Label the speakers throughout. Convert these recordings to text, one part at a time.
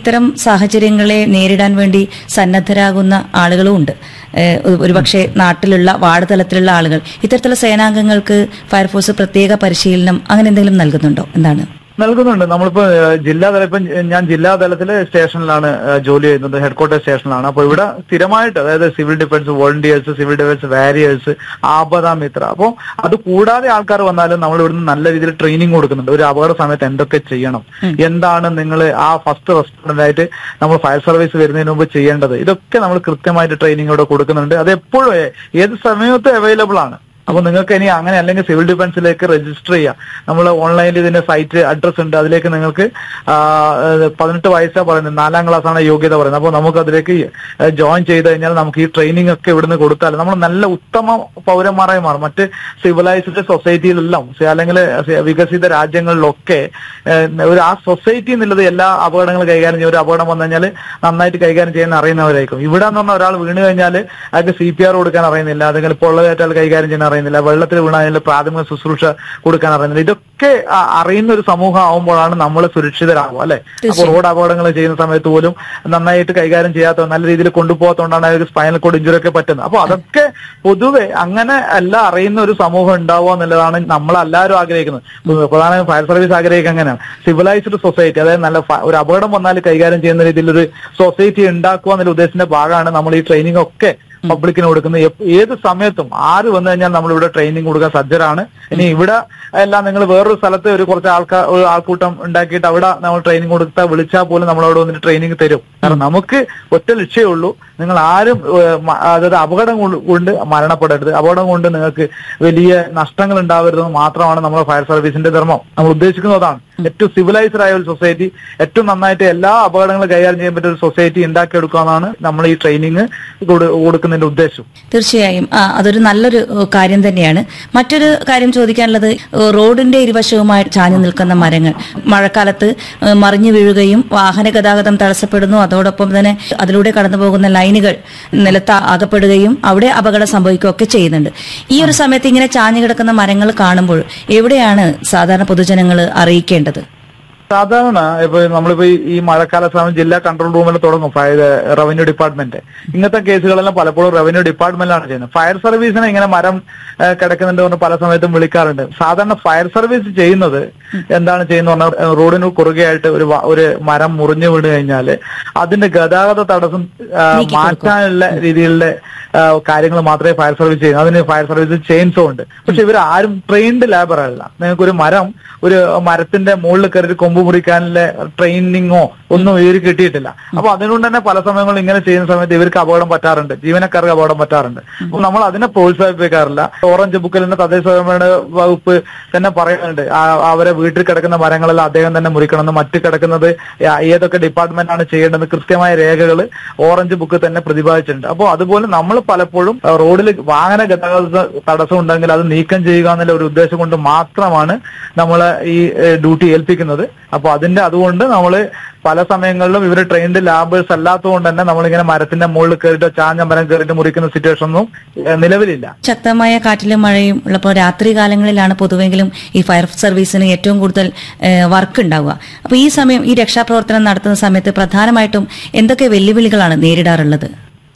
Speaker 1: ഇത്തരം സാഹചര്യങ്ങളെ നേരിടാൻ വേണ്ടി സന്നദ്ധരാകുന്ന ആളുകളും ഉണ്ട് ഏഹ് ഒരു- ഒരുപക്ഷെ നാട്ടിലുള്ള വാർഡ് തലത്തിലുള്ള ആളുകൾ ഇത്തരത്തിലുള്ള സേനാംഗങ്ങൾക്ക് ഫയർഫോഴ്സ് പ്രത്യേക പരിശീലനം അങ്ങനെ എന്തെങ്കിലും നൽകുന്നുണ്ടോ എന്താണ്
Speaker 2: നൽകുന്നുണ്ട് നമ്മളിപ്പോ ഏഹ്, ജില്ലാതല ഇപ്പം ഞാൻ ജില്ലാ തലത്തിലെ സ്റ്റേഷനിലാണ് ഏഹ്, ജോലി ചെയ്യുന്നത് ഹെഡ്ക്വാർട്ടർ സ്റ്റേഷനിലാണ് അപ്പൊ ഇവിടെ സ്ഥിരമായിട്ട് അതായത് civil defence volunteers civil defence warriors Aapda Mitra അപ്പോൾ അത് കൂടാതെ ആൾക്കാർ വന്നാലും നമ്മൾ ഇവിടുന്ന് നല്ല രീതിയിൽ ട്രെയിനിങ് കൊടുക്കുന്നുണ്ട് ഒരു അപകട സമയത്ത് എന്തൊക്കെ ചെയ്യണം എന്താണ് നിങ്ങൾ ആ ഫസ്റ്റ് റെസ്പോണ്ടന്റ് ആയിട്ട് നമ്മൾ ഫയർ സർവീസ് വരുന്നതിന് മുമ്പ് ചെയ്യേണ്ടത് ഇതൊക്കെ നമ്മൾ കൃത്യമായിട്ട് ട്രെയിനിങ് ഇവിടെ കൊടുക്കുന്നുണ്ട് അത് എപ്പോഴും ഏ- ഏത് സമയത്തും അവൈലബിൾ ആണ് അപ്പൊ നിങ്ങൾക്ക് ഇനി അങ്ങനെ അല്ലെങ്കിൽ സിവിൽ ഡിഫൻസിലേക്ക് രജിസ്റ്റർ ചെയ്യാം നമ്മൾ ഓൺലൈനിൽ ഇതിന്റെ സൈറ്റ് അഡ്രസ് ഉണ്ട് അതിലേക്ക് നിങ്ങൾക്ക് ആ, ഏഹ്, പതിനെട്ട് വയസ്സാ പറയുന്നത് നാലാം ക്ലാസ് ആണ് യോഗ്യത പറയുന്നത് അപ്പോൾ നമുക്ക് അതിലേക്ക് ജോയിൻ ചെയ്ത് കഴിഞ്ഞാൽ നമുക്ക് ഈ ട്രെയിനിങ് ഒക്കെ ഇവിടുന്ന് കൊടുത്താൽ നമ്മൾ നല്ല ഉത്തമ പൗരന്മാരായി മാറും മറ്റ് സിവിലൈസ്ഡ് സൊസൈറ്റിയിലെല്ലാം സി- അല്ലെങ്കിൽ സി- വികസിത രാജ്യങ്ങളിലൊക്കെ ഏഹ്, ഒരു ആ സൊസൈറ്റി എന്നുള്ളത് എല്ലാ അപകടങ്ങളും കൈകാര്യം ചെയ്യും ഒരു അപകടം വന്നു കഴിഞ്ഞാൽ നന്നായിട്ട് കൈകാര്യം ചെയ്യുന്ന അറിയുന്നവരായിരിക്കും ഇവിടെ എന്ന് പറഞ്ഞാൽ ഒരാൾ വീണ് കഴിഞ്ഞാൽ അയാൾക്ക് സി പി ആർ കൊടുക്കാൻ അറിയുന്നില്ല അല്ലെങ്കിൽ പൊള്ളലേറ്റാൽ കൈകാര്യം ചെയ്യാൻ അറിയുന്നില്ല വെള്ളത്തിൽ വീണ അതിന്റെ പ്രാഥമിക ശുശ്രൂഷ കൊടുക്കാൻ അറിയുന്നില്ല ഇതൊക്കെ ആ- അറിയുന്ന ഒരു സമൂഹം ആവുമ്പോഴാണ് നമ്മൾ സുരക്ഷിതരാകും അല്ലെ അപ്പൊ റോഡ് അപകടങ്ങൾ ചെയ്യുന്ന സമയത്ത് പോലും നന്നായിട്ട് കൈകാര്യം ചെയ്യാത്ത നല്ല രീതിയിൽ കൊണ്ടുപോകാത്തതുകൊണ്ടാണ് അവർക്ക് സ്പൈനൽ കോഡ് ഇഞ്ചുറി ഒക്കെ പറ്റുന്നത് അപ്പൊ അതൊക്കെ പൊതുവെ അങ്ങനെ എല്ലാം അറിയുന്ന ഒരു സമൂഹം ഉണ്ടാവുക എന്നുള്ളതാണ് നമ്മൾ എല്ലാവരും ആഗ്രഹിക്കുന്നത് ഇപ്പൊ പ്രധാനമായും ഫയർ സർവീസ് ആഗ്രഹിക്കുക അങ്ങനെയാണ് സിവിലൈസ്ഡ് സൊസൈറ്റി അതായത് നല്ല ഫ- ഒരു അപകടം വന്നാൽ കൈകാര്യം ചെയ്യുന്ന രീതിയിൽ ഒരു സൊസൈറ്റി ഉണ്ടാക്കുക എന്നുള്ള ഉദ്ദേശത്തിന്റെ ഭാഗമാണ് നമ്മൾ ഈ ട്രെയിനിങ് ഒക്കെ പബ്ലിക്കിന് കൊടുക്കുന്നത് എപ്പ- ഏത് സമയത്തും ആര് വന്നു കഴിഞ്ഞാൽ നമ്മൾ ഇവിടെ ട്രെയിനിങ് കൊടുക്കാൻ സജ്ജരാണ് ഇനി ഇവിടെ എല്ലാം നിങ്ങൾ വേറൊരു സ്ഥലത്ത് ഒരു കുറച്ച് ആൾക്കാർ ഒരു ആൾക്കൂട്ടം ഉണ്ടാക്കിയിട്ട് അവിടെ നമ്മൾ ട്രെയിനിങ് കൊടുത്താൽ വിളിച്ചാൽ പോലും നമ്മൾ അവിടെ വന്നിട്ട് ട്രെയിനിങ് തരും കാരണം നമുക്ക് ഒറ്റ ലക്ഷ്യമേ ഉള്ളൂ നിങ്ങൾ ആരും ഏഹ്, മ- അതായത് അപകടം കൊണ്ട് കൊണ്ട് മരണപ്പെടരുത് അപകടം കൊണ്ട് നിങ്ങൾക്ക് വലിയ നഷ്ടങ്ങൾ ഉണ്ടാവരുതെന്ന് മാത്രമാണ് നമ്മുടെ ഫയർ സർവീസിന്റെ ധർമ്മം നമ്മൾ ഉദ്ദേശിക്കുന്നത് അതാണ് ഏറ്റവും സിവിലൈസ്ഡ് ആയ ഒരു സൊസൈറ്റി ഏറ്റവും നന്നായിട്ട് എല്ലാ അപകടങ്ങളും കൈകാര്യം ചെയ്യാൻ പറ്റിയ ഒരു സൊസൈറ്റി ഉണ്ടാക്കിയെടുക്കുക എന്നാണ് നമ്മൾ ഈ ട്രെയിനിങ് കൊടുക്കുന്നതിന്റെ ഉദ്ദേശം
Speaker 1: തീർച്ചയായും ആ, അതൊരു നല്ലൊരു ഏഹ്, കാര്യം തന്നെയാണ് മറ്റൊരു കാര്യം ചോദിക്കാനുള്ളത് ഏഹ്, റോഡിന്റെ ഇരുവശവുമായി ചാഞ്ഞു നിൽക്കുന്ന മരങ്ങൾ മഴക്കാലത്ത് ഏഹ്, മറിഞ്ഞു വീഴുകയും വാഹന ഗതാഗതം തടസ്സപ്പെടുന്നു അതോടൊപ്പം തന്നെ അതിലൂടെ കടന്നു പോകുന്ന ലൈനുകൾ നിലത്ത് അകപ്പെടുകയും അവിടെ അപകടം സംഭവിക്കുകയൊക്കെ ചെയ്യുന്നുണ്ട് ഈ ഒരു സമയത്ത് ഇങ്ങനെ ചാഞ്ഞു കിടക്കുന്ന മരങ്ങൾ കാണുമ്പോൾ എവിടെയാണ് സാധാരണ പൊതുജനങ്ങൾ അറിയിക്കേണ്ടത്
Speaker 2: സാധാരണ ഇപ്പൊ നമ്മളിപ്പോ ഈ- ഈ മഴക്കാല സമയം ജില്ലാ കൺട്രോൾ റൂമിൽ തുടങ്ങും ഫയർ റവന്യൂ ഡിപ്പാർട്ട്മെന്റ് ഇങ്ങനത്തെ കേസുകളെല്ലാം പലപ്പോഴും റവന്യൂ ഡിപ്പാർട്ട്മെന്റിലാണ് ചെയ്യുന്നത് ഫയർ സർവീസിനെ ഇങ്ങനെ മരം ഏഹ്, കിടക്കുന്നുണ്ട് എന്ന് പല സമയത്തും വിളിക്കാറുണ്ട് സാധാരണ ഫയർ സർവീസ് ചെയ്യുന്നത് എന്താണ് ചെയ്യുന്നത് പറഞ്ഞാൽ ഏഹ്, റോഡിന് കുറുകെയായിട്ട് ഒരു വ- ഒരു മരം മുറിഞ്ഞു വീണ് കഴിഞ്ഞാൽ അതിന്റെ ഗതാഗത തടസ്സം ആ,
Speaker 1: നീക്കി കൊടുക്കും.
Speaker 2: മാറ്റാനുള്ള രീതിയിലുള്ള കാര്യങ്ങൾ മാത്രമേ ഫയർ സർവീസ് ചെയ്യൂ അതിന് ഫയർ സർവീസ് ചെയിൻസോ ഉണ്ട് പക്ഷെ ഇവർ ആരും ട്രെയിൻഡ് ലേബർ അല്ല നിങ്ങൾക്ക് ഒരു മരം ഒരു മരത്തിന്റെ മുകളിൽ കയറി കൊമ്പ് മുറിക്കാനുള്ള ട്രെയിനിങ്ങോ ഒന്നും ഇവർ കിട്ടിയിട്ടില്ല അപ്പൊ അതുകൊണ്ട് തന്നെ പല സമയങ്ങളിൽ ഇങ്ങനെ ചെയ്യുന്ന സമയത്ത് ഇവർക്ക് അപകടം പറ്റാറുണ്ട് ജീവനക്കാർക്ക് അപകടം പറ്റാറുണ്ട് അപ്പൊ നമ്മൾ അതിനെ പ്രോത്സാഹിപ്പിക്കാറില്ല ഓറഞ്ച് ബുക്കിൽ തന്നെ തദ്ദേശ സ്വയംഭരണ വകുപ്പ് തന്നെ പറയുന്നുണ്ട് ആ- അവരെ വീട്ടിൽ കിടക്കുന്ന മരങ്ങളെല്ലാം അദ്ദേഹം തന്നെ മുറിക്കണമെന്ന് മറ്റ് കിടക്കുന്നത് ഏ- ഏതൊക്കെ ഡിപ്പാർട്ട്മെന്റ് ആണ് ചെയ്യേണ്ടത് കൃത്യമായ രേഖകൾ ഓറഞ്ച് ബുക്ക് തന്നെ പ്രതിപാദിച്ചിട്ടുണ്ട് അപ്പോൾ അതുപോലെ നമ്മൾ പലപ്പോഴും ആ, റോഡിൽ വാഹന ഗതാഗത തടസ്സം ഉണ്ടെങ്കിൽ അത് നീക്കം ചെയ്യുക എന്നുള്ള ഒരു ഉദ്ദേശം കൊണ്ട് മാത്രമാണ് നമ്മൾ ഈ ഏ, ഡ്യൂട്ടി ഏൽപ്പിക്കുന്നത് അപ്പൊ അതിന്റെ അതുകൊണ്ട് നമ്മൾ പല സമയങ്ങളിലും ഇവർ ട്രെയിൻഡ് ലാബേഴ്സ് അല്ലാത്തതുകൊണ്ട് തന്നെ നമ്മളിങ്ങനെ മരത്തിന്റെ മുകളിൽ കയറിയിട്ട് ചാഞ്ഞ മരം കയറിയിട്ട് മുറിക്കുന്ന സിറ്റുവേഷൻ ഒന്നും ഏ, നിലവിലില്ല
Speaker 1: ശക്തമായ കാറ്റിലും മഴയും ഉള്ളപ്പോൾ രാത്രി കാലങ്ങളിലാണ് പൊതുവെങ്കിലും ഈ ഫയർ സർവീസിന് ഏറ്റവും കൂടുതൽ വർക്ക് ഉണ്ടാവുക അപ്പോൾ ഈ സമയം ഈ രക്ഷാപ്രവർത്തനം നടത്തുന്ന സമയത്ത് പ്രധാനമായിട്ടും എന്തൊക്കെ വെല്ലുവിളികളാണ് നേരിടാറുള്ളത്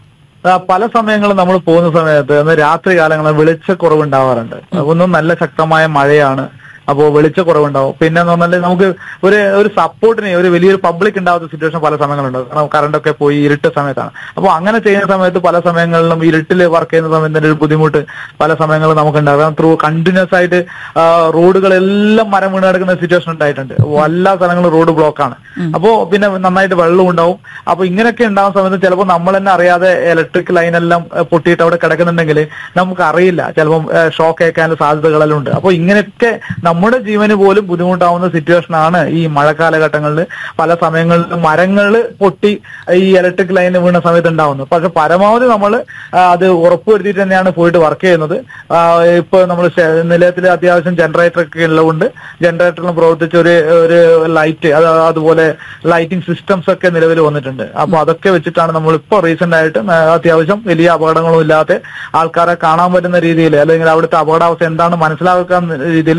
Speaker 2: ആ, പല സമയങ്ങളും നമ്മൾ പോകുന്ന സമയത്ത് അന്ന് രാത്രി കാലങ്ങളിൽ വെളിച്ചക്കുറവ് ഉണ്ടാവാറുണ്ട് ഒന്നും നല്ല ശക്തമായ മഴയാണ് അപ്പോൾ വെളിച്ചക്കുറവുണ്ടാവും പിന്നെ എന്ന് പറഞ്ഞാൽ നമുക്ക് ഒരു ഒരു സപ്പോർട്ടിന് ഒരു വലിയൊരു പബ്ലിക് ഉണ്ടാവാത്ത സിറ്റുവേഷൻ പല സമയങ്ങളുണ്ടാവും കാരണം കറണ്ടൊക്കെ പോയി ഇരുട്ട സമയത്താണ് അപ്പോൾ അങ്ങനെ ചെയ്യുന്ന സമയത്ത് പല സമയങ്ങളിലും ഇരുട്ടിൽ വർക്ക് ചെയ്യുന്ന സമയത്തിന്റെ ഒരു ബുദ്ധിമുട്ട് പല സമയങ്ങളിലും നമുക്ക് ഉണ്ടാകും ത്രൂ കണ്ടിന്യൂസ് ആയിട്ട് ആ, റോഡുകളെല്ലാം മരം വീണ് കിടക്കുന്ന സിറ്റുവേഷൻ ഉണ്ടായിട്ടുണ്ട് അപ്പോൾ എല്ലാ സ്ഥലങ്ങളും റോഡ് ബ്ലോക്കാണ് അപ്പോ പിന്നെ നന്നായിട്ട് വെള്ളം ഉണ്ടാവും അപ്പൊ ഇങ്ങനെയൊക്കെ ഉണ്ടാകുന്ന സമയത്ത് ചിലപ്പോൾ നമ്മൾ തന്നെ അറിയാതെ ഇലക്ട്രിക് ലൈൻ എല്ലാം ഏഹ്, പൊട്ടിയിട്ട് അവിടെ കിടക്കുന്നുണ്ടെങ്കിൽ നമുക്ക് അറിയില്ല ചിലപ്പം ഷോക്ക് ഏൽക്കാനുള്ള സാധ്യതകളെല്ലാം ഉണ്ട് അപ്പൊ ഇങ്ങനെയൊക്കെ നമ്മുടെ ജീവന് പോലും ബുദ്ധിമുട്ടാവുന്ന സിറ്റുവേഷൻ ആണ് ഈ മഴക്കാലഘട്ടങ്ങളിൽ പല സമയങ്ങളിലും മരങ്ങൾ പൊട്ടി ഈ ഇലക്ട്രിക് ലൈൻ വീണ സമയത്ത് ഉണ്ടാവുന്നത് പക്ഷെ പരമാവധി നമ്മൾ അത് ഉറപ്പുവരുത്തിയിട്ട് തന്നെയാണ് പോയിട്ട് വർക്ക് ചെയ്യുന്നത് ആ, ഇപ്പൊ നമ്മൾ നിലയത്തിൽ അത്യാവശ്യം ജനറേറ്റർ ഒക്കെ ഉള്ളതുകൊണ്ട് ജനറേറ്ററിലും പ്രവർത്തിച്ച ഒരു ഒരു ലൈറ്റ് അത് അതുപോലെ ലൈറ്റിംഗ് സിസ്റ്റംസ് ഒക്കെ നിലവിൽ വന്നിട്ടുണ്ട് അപ്പൊ അതൊക്കെ വെച്ചിട്ടാണ് നമ്മൾ ഇപ്പോൾ റീസെന്റ് ആയിട്ട് ന- അത്യാവശ്യം വലിയ അപകടങ്ങളും ഇല്ലാതെ ആൾക്കാരെ കാണാൻ പറ്റുന്ന രീതിയിൽ അല്ലെങ്കിൽ അവിടുത്തെ അപകടാവസ്ഥ എന്താണ് മനസ്സിലാക്കാൻ രീതിയിൽ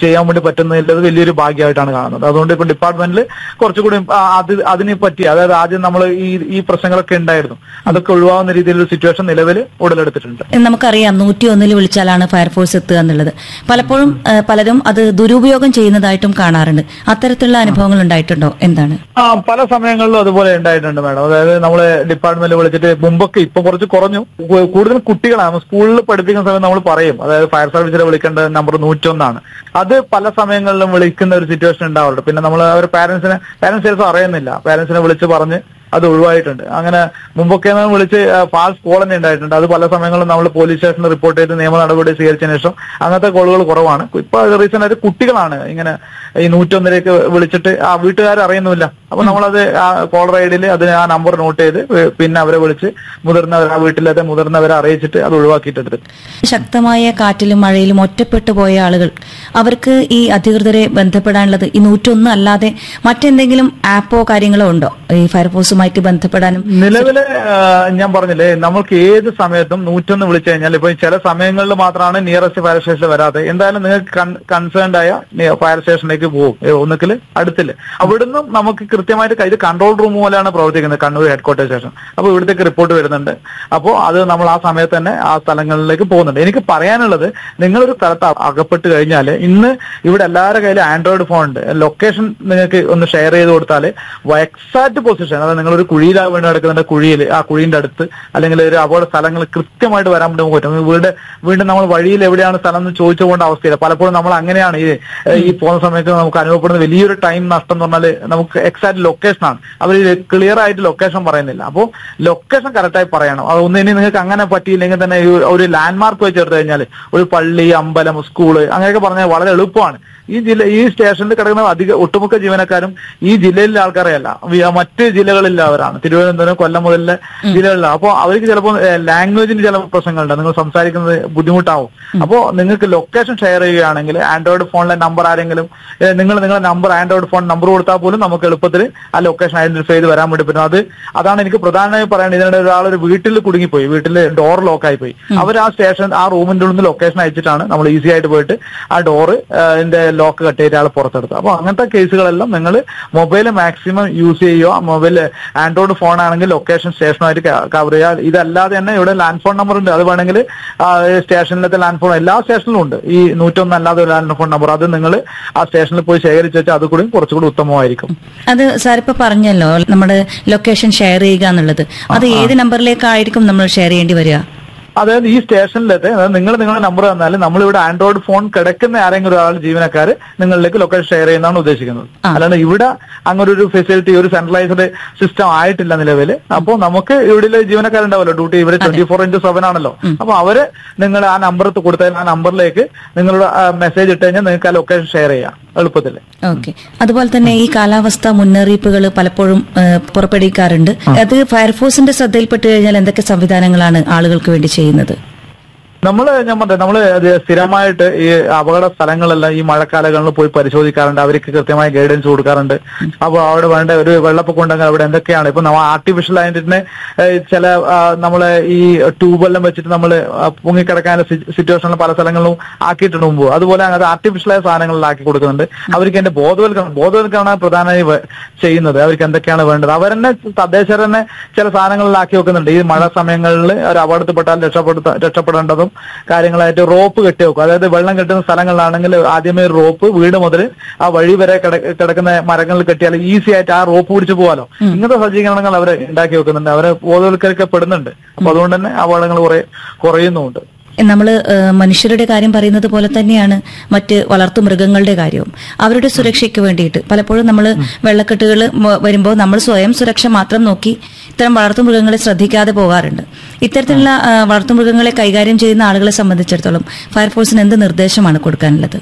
Speaker 2: ചെയ്യാൻ വേണ്ടി പറ്റുന്നതിൽ അത് വലിയൊരു ഭാഗ്യമായിട്ടാണ് കാണുന്നത് അതുകൊണ്ട് ഇപ്പൊ ഡിപ്പാർട്ട്മെന്റിൽ കുറച്ചുകൂടി ആ, അത് അതിനെ പറ്റി അതായത് ആദ്യം നമ്മൾ ഈ ഈ പ്രശ്നങ്ങളൊക്കെ ഉണ്ടായിരുന്നു അതൊക്കെ ഒഴിവാകുന്ന രീതിയിലുള്ള സിറ്റുവേഷൻ നിലവിൽ ഉടലെടുത്തിട്ടുണ്ട്
Speaker 1: നമുക്കറിയാം നൂറ്റി ഒന്നിൽ വിളിച്ചാലാണ് ഫയർഫോഴ്സ് എത്തുക എന്നുള്ളത് പലപ്പോഴും ആ, പലരും അത് ദുരുപയോഗം ചെയ്യുന്നതായിട്ടും കാണാറുണ്ട് അത്തരത്തിലുള്ള അനുഭവങ്ങൾ ഉണ്ടായിട്ടുണ്ടോ എന്താണ്
Speaker 2: ആ പല സമയങ്ങളിലും അതുപോലെ ഉണ്ടായിട്ടുണ്ട് മാഡം അതായത് നമ്മള് ഡിപ്പാർട്ട്മെന്റിൽ വിളിച്ചിട്ട് മുമ്പൊക്കെ ഇപ്പൊ കുറച്ച് കുറഞ്ഞു കു- കൂടുതൽ കുട്ടികളാണ് സ്കൂളിൽ പഠിപ്പിക്കുന്ന സമയത്ത് നമ്മൾ പറയും അതായത് ഫയർ സർവീസിൽ വിളിക്കേണ്ട നമ്പർ നൂറ്റൊന്നാണ് അത് പല സമയങ്ങളിലും വിളിക്കുന്ന ഒരു സിറ്റുവേഷൻ ഉണ്ടാവാറുണ്ട് പിന്നെ നമ്മൾ അവർ പാരന്റ്സിനെ പാരന്റ്സ് ചിലപ്പോൾ അറിയുന്നില്ല പാരന്റ്സിനെ വിളിച്ച് പറഞ്ഞ് അത് ഒഴിവായിട്ടുണ്ട് അങ്ങനെ മുമ്പൊക്കെ നമ്മൾ വിളിച്ച് ഫാൾസ് കോൾ തന്നെ ഉണ്ടായിട്ടുണ്ട് അത് പല സമയങ്ങളിലും നമ്മൾ പോലീസ് സ്റ്റേഷനിൽ റിപ്പോർട്ട് ചെയ്ത് നിയമ നടപടി സ്വീകരിച്ചതിന് ശേഷം അങ്ങനത്തെ കോളുകൾ കുറവാണ് ഇപ്പൊ റീസെന്റ് ആയിട്ട് കുട്ടികളാണ് ഇങ്ങനെ ഈ നൂറ്റൊന്നിലേക്ക് വിളിച്ചിട്ട് ആ വീട്ടുകാർ അറിയുന്നില്ല അപ്പൊ നമ്മളത് ആ കോളർ ഐഡിയിൽ അതിന് ആ നമ്പർ നോട്ട് ചെയ്ത് പിന്നെ അവരെ വിളിച്ച് മുതിർന്നവർ ആ വീട്ടിലത്തെ മുതിർന്നവരെ അറിയിച്ചിട്ട് അത് ഒഴിവാക്കിയിട്ടുണ്ട്
Speaker 1: ശക്തമായ കാറ്റിലും മഴയിലും ഒറ്റപ്പെട്ടു പോയ ആളുകൾ അവർക്ക് ഈ അധികൃതരെ ബന്ധപ്പെടാനുള്ളത് ഈ നൂറ്റൊന്ന് അല്ലാതെ മറ്റെന്തെങ്കിലും ആപ്പോ കാര്യങ്ങളോ ഉണ്ടോ ഈ ഫയർഫോഴ്സുമായിട്ട് ബന്ധപ്പെടാനും
Speaker 2: നിലവിലെ ആ, ഞാൻ പറഞ്ഞില്ലേ നമ്മൾക്ക് ഏത് സമയത്തും നൂറ്റൊന്ന് വിളിച്ചു കഴിഞ്ഞാൽ ഇപ്പൊ ചില സമയങ്ങളിൽ മാത്രമാണ് നിയറസ്റ്റ് ഫയർ സ്റ്റേഷൻ വരാതെ എന്തായാലും നിങ്ങൾക്ക് കൺസേൺഡ് ആയ ഫയർ സ്റ്റേഷനിലേക്ക് പോകും ഏ, ഒന്നുകിൽ അടുത്തില് അവിടുന്ന് നമുക്ക് കൃത്യമായിട്ട് ഇത് കൺട്രോൾ റൂം പോലെയാണ് പ്രവർത്തിക്കുന്നത് കണ്ണൂർ ഹെഡ് ക്വാർട്ടേഴ്സ് സ്റ്റേഷൻ അപ്പൊ ഇവിടത്തേക്ക് റിപ്പോർട്ട് വരുന്നുണ്ട് അപ്പോൾ അത് നമ്മൾ ആ സമയത്ത് തന്നെ ആ സ്ഥലങ്ങളിലേക്ക് പോകുന്നുണ്ട് എനിക്ക് പറയാനുള്ളത് നിങ്ങളൊരു സ്ഥലത്ത് അ- അകപ്പെട്ട് കഴിഞ്ഞാൽ ഇന്ന് ഇവിടെ എല്ലാവരുടെ കയ്യിലും ആൻഡ്രോയിഡ് ഫോൺ ഉണ്ട് ലൊക്കേഷൻ നിങ്ങൾക്ക് ഒന്ന് ഷെയർ ചെയ്ത് കൊടുത്താൽ എക്സാക്ട് പൊസിഷൻ അതായത് നിങ്ങൾ ഒരു കുഴിയിലാണ് വീണ് കിടക്കുന്നുണ്ട് കുഴിയിൽ ആ കുഴീന്റെ അടുത്ത് അല്ലെങ്കിൽ ഒരു അപകട സ്ഥലങ്ങൾ കൃത്യമായിട്ട് വരാൻ വേണ്ടി നമുക്ക് പറ്റും വീട് വീണ്ടും നമ്മൾ വഴിയിൽ എവിടെയാണ് സ്ഥലം എന്ന് ചോദിച്ചു പോകേണ്ട അവസ്ഥയില്ല പലപ്പോഴും നമ്മൾ അങ്ങനെയാണ് ഈ ഈ പോകുന്ന സമയത്ത് നമുക്ക് അനുഭവപ്പെടുന്ന വലിയൊരു ടൈം നഷ്ടം എന്ന് പറഞ്ഞാൽ നമുക്ക് എക്സാക്ട് ലൊക്കേഷൻ ആണ് അവർ ക്ലിയർ ആയിട്ട് ലൊക്കേഷൻ പറയുന്നില്ല അപ്പോൾ ലൊക്കേഷൻ കറക്റ്റായി പറയണം അത് ഒന്ന് ഇനി നിങ്ങൾക്ക് അങ്ങനെ പറ്റിയില്ലെങ്കിൽ തന്നെ ഈ ഒരു ലാൻഡ് മാർക്ക് വെച്ച് ചേർത്ത് കഴിഞ്ഞാൽ ഒരു പള്ളി അമ്പലം സ്കൂള് അങ്ങനെയൊക്കെ പറഞ്ഞാൽ വളരെ എളുപ്പമാണ് ഈ ജില്ല ഈ സ്റ്റേഷനിൽ കിടക്കുന്ന അധിക ഒട്ടുമുക്ക ജീവനക്കാരും ഈ ജില്ലയിലെ ആൾക്കാരെയല്ല വി- മറ്റ് ജില്ലകളിലുള്ളവരാണ് തിരുവനന്തപുരം കൊല്ലം മുതലിലെ ജില്ലകളിലാണ് അപ്പോൾ അവർക്ക് ചിലപ്പോൾ ലാംഗ്വേജിന് ചില പ്രശ്നങ്ങളുണ്ട് നിങ്ങൾ സംസാരിക്കുന്നത് ബുദ്ധിമുട്ടാവും അപ്പോൾ നിങ്ങൾക്ക് ലൊക്കേഷൻ ഷെയർ ചെയ്യുകയാണെങ്കിൽ ആൻഡ്രോയിഡ് ഫോണിലെ നമ്പർ ആരെങ്കിലും ഏ, നിങ്ങൾ നിങ്ങളുടെ നമ്പർ ആൻഡ്രോയിഡ് ഫോൺ നമ്പർ കൊടുത്താൽ പോലും നമുക്ക് എളുപ്പത്തിൽ ആ ലൊക്കേഷൻ ഐഡന്റിഫൈ ചെയ്ത് വരാൻ വേണ്ടി പറ്റും അത് അതാണ് എനിക്ക് പ്രധാനമായി പറയുന്നത് ഇതിനിടെ ഒരാൾ ഒരു വീട്ടിൽ കുടുങ്ങിപ്പോയി വീട്ടിൽ ഡോർ ലോക്കായി പോയി അവർ ആ സ്റ്റേഷൻ ആ റൂമിന്റെ ഉള്ളിൽ നിന്ന് ലൊക്കേഷൻ അയച്ചിട്ടാണ് നമ്മൾ ഈസി ആയിട്ട് പോയിട്ട് ആ ഡോറ് അതിന്റെ ലോക്ക് കട്ട് ചെയ്ത് ആൾ പുറത്തെടുത്തത് അപ്പൊ അങ്ങനത്തെ കേസുകളെല്ലാം നിങ്ങൾ മൊബൈൽ മാക്സിമം യൂസ് ചെയ്യുക മൊബൈൽ ആൻഡ്രോയിഡ് ഫോൺ ആണെങ്കിൽ ലൊക്കേഷൻ സ്റ്റേഷനുമായിട്ട് കവർ ചെയ്യുക ഇതല്ലാതെ തന്നെ ഇവിടെ ലാൻഡ് ഫോൺ നമ്പർ ഉണ്ട് അത് വേണമെങ്കിൽ സ്റ്റേഷനിലത്തെ ലാൻഡ് ഫോൺ എല്ലാ സ്റ്റേഷനിലും ഉണ്ട് ഈ നൂറ്റൊന്ന് അല്ലാതെ ഒരു ലാൻഡ് ഫോൺ നമ്പർ അത് നിങ്ങൾ ആ സ്റ്റേഷനിൽ പോയി ശേഖരിച്ച് വെച്ചാൽ അത് കൂടി കുറച്ചുകൂടി ഉത്തമമായിരിക്കും
Speaker 1: അത് സാർ ഇപ്പൊ പറഞ്ഞല്ലോ നമ്മുടെ ലൊക്കേഷൻ ഷെയർ ചെയ്യുക എന്നുള്ളത് അത് ഏത് നമ്പറിലേക്കായിരിക്കും നമ്മൾ ഷെയർ ചെയ്യേണ്ടി വരിക
Speaker 2: അതായത് ഈ സ്റ്റേഷനിലത്തെ അതായത് നിങ്ങൾ നിങ്ങളുടെ നമ്പർ തന്നാൽ നമ്മളിവിടെ ആൻഡ്രോയിഡ് ഫോൺ കിടക്കുന്ന ആരെങ്കിലും ഒരാൾ ജീവനക്കാർ നിങ്ങളിലേക്ക് ലൊക്കേഷൻ ഷെയർ ചെയ്യുന്നതാണ് ഉദ്ദേശിക്കുന്നത് അല്ലാണ്ട് ഇവിടെ അങ്ങനെ ഒരു ഫെസിലിറ്റി ഒരു സെൻട്രലൈസ്ഡ് സിസ്റ്റം ആയിട്ടില്ല നിലവിൽ അപ്പോൾ നമുക്ക് ഇവിടെ ജീവനക്കാരുണ്ടാവല്ലോ ഡ്യൂട്ടി ഇവിടെ ട്വന്റി ഫോർ ഇന്റു സെവൻ ആണല്ലോ അപ്പൊ അവര് നിങ്ങൾ ആ നമ്പർ കൊടുത്താൽ ആ നമ്പറിലേക്ക് നിങ്ങളുടെ മെസ്സേജ് ഇട്ട് കഴിഞ്ഞാൽ നിങ്ങൾക്ക് ആ ലൊക്കേഷൻ ഷെയർ ചെയ്യാം എളുപ്പത്തിൽ
Speaker 1: ഓക്കെ അതുപോലെ തന്നെ ഈ കാലാവസ്ഥ മുന്നറിയിപ്പുകൾ പലപ്പോഴും ഏഹ്, പുറപ്പെടുവിക്കാറുണ്ട് അത് ഫയർഫോഴ്സിന്റെ ശ്രദ്ധയിൽപ്പെട്ട് കഴിഞ്ഞാൽ എന്തൊക്കെ സംവിധാനങ്ങളാണ് ആളുകൾക്ക് വേണ്ടി ചെയ്യുന്നത്
Speaker 2: നമ്മള് ഞാൻ പറഞ്ഞത് നമ്മള് അത് സ്ഥിരമായിട്ട് ഈ അപകട സ്ഥലങ്ങളെല്ലാം ഈ മഴക്കാലങ്ങളിൽ പോയി പരിശോധിക്കാറുണ്ട് അവർക്ക് കൃത്യമായ ഗൈഡൻസ് കൊടുക്കാറുണ്ട് അപ്പോൾ അവിടെ വേണ്ട ഒരു വെള്ളപ്പൊക്കം ഉണ്ടെങ്കിൽ അവിടെ എന്തൊക്കെയാണ് ഇപ്പൊ നമ്മൾ ആർട്ടിഫിഷ്യൽ ആയിട്ട് ചില ആ, നമ്മളെ ഈ ട്യൂബെല്ലാം വെച്ചിട്ട് നമ്മൾ പൊങ്ങിക്കിടക്കാനുള്ള സിറ്റുവേഷനിൽ പല സ്ഥലങ്ങളിലും ആക്കിയിട്ടുണ്ട് മുമ്പ് അതുപോലെ അങ്ങനത്തെ ആർട്ടിഫിഷ്യലായ സാധനങ്ങളിൽ ആക്കി കൊടുക്കുന്നുണ്ട് അവർക്ക് എന്റെ ബോധവൽക്കരണം ബോധവൽക്കരണമാണ് പ്രധാനമായി വേ- ചെയ്യുന്നത് അവർക്ക് എന്തൊക്കെയാണ് വേണ്ടത് അവരെന്നെ തദ്ദേശർ തന്നെ ചില സാധനങ്ങളിലാക്കി വെക്കുന്നുണ്ട് ഈ മഴ സമയങ്ങളിൽ ഒരു അപകടത്തിൽപ്പെട്ടാൽ രക്ഷപ്പെടുത്ത രക്ഷപ്പെടേണ്ടതും കാര്യങ്ങളായിട്ട് റോപ്പ് കെട്ടി വെക്കും അതായത് വെള്ളം കെട്ടുന്ന സ്ഥലങ്ങളിലാണെങ്കിൽ ആദ്യമേ ഒരു റോപ്പ് വീട് മുതൽ ആ വഴി വരെ കിട- കിടക്കുന്ന മരങ്ങളിൽ കെട്ടിയാൽ ഈസി ആയിട്ട് ആ റോപ്പ് പിടിച്ചു പോകാലോ ഇങ്ങനത്തെ സജ്ജീകരണങ്ങൾ അവരെ ഉണ്ടാക്കി വെക്കുന്നുണ്ട് അവരെ ബോധവൽക്കരിക്കപ്പെടുന്നുണ്ട് അപ്പൊ അതുകൊണ്ട് തന്നെ അപകടങ്ങൾ കുറെ കുറയുന്നുമുണ്ട്
Speaker 1: നമ്മൾ മനുഷ്യരുടെ കാര്യം പറയുന്നത് പോലെ തന്നെയാണ് മറ്റ് വളർത്തു മൃഗങ്ങളുടെ കാര്യവും അവരുടെ സുരക്ഷയ്ക്ക് വേണ്ടിയിട്ട് പലപ്പോഴും നമ്മൾ വെള്ളക്കെട്ടുകൾ വരുമ്പോൾ നമ്മൾ സ്വയം സുരക്ഷ മാത്രം നോക്കി ഇത്തരം വളർത്തു മൃഗങ്ങളെ ശ്രദ്ധിക്കാതെ പോകാറുണ്ട് ഇത്തരത്തിലുള്ള ആ, വളർത്തു മൃഗങ്ങളെ കൈകാര്യം ചെയ്യുന്ന ആളുകളെ സംബന്ധിച്ചിടത്തോളം ഫയർഫോഴ്സിന് എന്ത് നിർദ്ദേശമാണ് കൊടുക്കാനുള്ളത്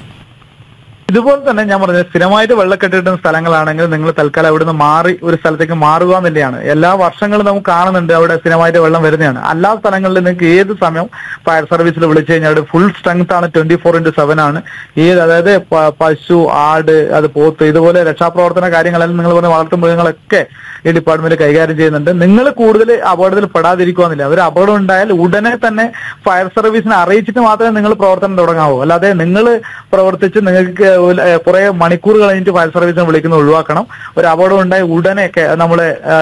Speaker 2: ഇതുപോലെ തന്നെ ഞാൻ പറഞ്ഞത് സ്ഥിരമായിട്ട് വെള്ളക്കെട്ടിട്ടുന്ന സ്ഥലങ്ങളാണെങ്കിൽ നിങ്ങൾ തൽക്കാലം അവിടുന്ന് മാറി ഒരു സ്ഥലത്തേക്ക് മാറുക എന്നുള്ളതാണ് എല്ലാ വർഷങ്ങളും നമുക്ക് കാണുന്നുണ്ട് അവിടെ സ്ഥിരമായിട്ട് വെള്ളം വരുന്നതാണ് എല്ലാ സ്ഥലങ്ങളിലും നിങ്ങൾക്ക് ഏത് സമയം ഫയർ സർവീസിൽ വിളിച്ചു കഴിഞ്ഞാൽ അവിടെ ഫുൾ സ്ട്രെങ്ത് ആണ് ട്വന്റി ഫോർ ഇന്റു സെവൻ ആണ് ഏത് അതായത് പ- പശു ആട് അത് പോത്ത് ഇതുപോലെ രക്ഷാപ്രവർത്തന കാര്യങ്ങളെല്ലാം നിങ്ങൾ പറഞ്ഞ വളർത്തു മൃഗങ്ങളൊക്കെ ഈ ഡിപ്പാർട്ട്മെന്റ് കൈകാര്യം ചെയ്യുന്നുണ്ട് നിങ്ങൾ കൂടുതൽ അപകടത്തിൽ പെടാതിരിക്കുന്നില്ല ഒരു അപകടം ഉണ്ടായാൽ ഉടനെ തന്നെ ഫയർ സർവീസിനെ അറിയിച്ചിട്ട് മാത്രമേ നിങ്ങൾ പ്രവർത്തനം തുടങ്ങാവൂ അല്ലാതെ നിങ്ങൾ പ്രവർത്തിച്ച് നിങ്ങൾക്ക് കുറെ മണിക്കൂർ കഴിഞ്ഞിട്ട് ഫയർ സർവീസിനെ വിളിക്കുന്നത് ഒഴിവാക്കണം ഒരു അപകടം ഉണ്ടായി ഉടനെ നമ്മളെ